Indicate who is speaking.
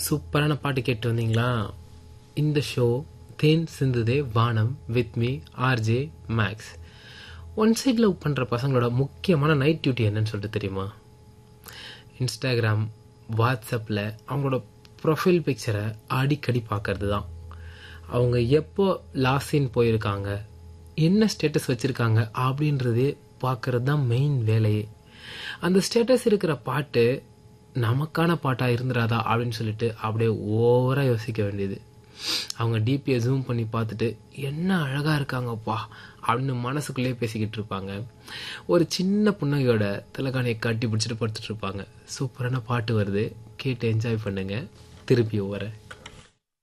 Speaker 1: சூப்பரான பாட்டு கேட்டு வந்தீங்களா இந்த ஷோ தேன் சிந்துதே வானம் with me R J Max one side love பண்ணுற பசங்களோட முக்கியமான நைட் டியூட்டி என்னன்னு சொல்லிட்டு தெரியுமா இன்ஸ்டாகிராம் வாட்ஸ்அப்பில் அவங்களோட ப்ரொஃபைல் பிக்சரை அடிக்கடி பார்க்கறது தான் அவங்க எப்போ லாஸ்டின் போயிருக்காங்க என்ன ஸ்டேட்டஸ் வச்சுருக்காங்க அப்படின்றதே பார்க்கறது தான் மெயின் வேலையே அந்த ஸ்டேட்டஸ் இருக்கிற பாட்டு நமக்கான பாட்டாக இருந்துராதா அப்படின்னு சொல்லிட்டு அப்படியே ஓவராக யோசிக்க வேண்டியது அவங்க டிபியை ஜூம் பண்ணி பார்த்துட்டு என்ன அழகாக இருக்காங்கப்பா அப்படின்னு மனசுக்குள்ளேயே பேசிக்கிட்டு இருப்பாங்க ஒரு சின்ன புன்னகையோட தலைகாணியை கட்டி பிடிச்சிட்டு படுத்துட்டு இருப்பாங்க சூப்பரான பாட்டு வருது கேட்டு என்ஜாய் பண்ணுங்க திருப்பி வரேன்